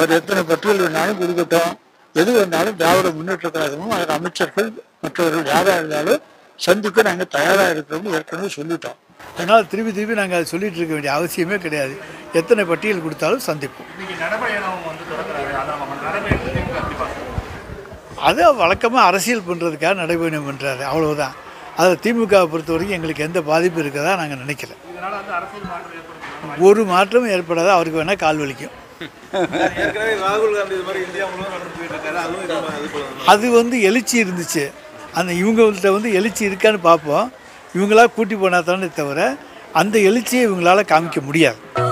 அவர் எத்தனை பட்டியல் வேணாலும் கொடுக்கட்டும் எது வந்தாலும் திராவிட முன்னேற்ற கழகமும் அதன் அமைச்சர்கள் மற்றவர்கள் யாராக இருந்தாலும் சந்திக்க நாங்கள் தயாராக இருக்கிறோம்னு ஏற்கனவே சொல்லிட்டோம் அதனால் திருப்பி திருப்பி நாங்கள் அதை சொல்லிட்டு இருக்க வேண்டிய அவசியமே கிடையாது எத்தனை பட்டியல் கொடுத்தாலும் சந்திப்போம் இன்னைக்கு நடைபயணம் வந்து தொடங்குறாரு அதான் நம்ம நடைபயணத்தை திமுக எப்படி பார்க்குறோம் அதை வழக்கமாக அரசியல் பண்ணுறதுக்காக நடைபயணம் பண்ணுறாரு அவ்வளவுதான் அதில் திமுகவை பொறுத்த வரைக்கும் எங்களுக்கு எந்த பாதிப்பு இருக்கதா நாங்கள் நினைக்கல இதனால வந்து அரசியல் மாற்றம் ஏற்படுத்தும் ஒரு மாற்றமும் ஏற்படாத அவருக்கு வேணால் கால் வலிக்கும் ஏற்கனவே ராகுல் காந்தி இது மாதிரி இந்தியா முழுவதும் நடந்து போயிட்டு இருக்காரு அதுவும் இது மாதிரி இது போல அது வந்து எழுச்சி இருந்துச்சு அந்த இவங்கள்ட்ட வந்து எழுச்சி இருக்கான்னு பார்ப்போம் இவங்களா கூட்டி போனா தானே தவிர அந்த எழுச்சியை இவங்களால காமிக்க முடியாது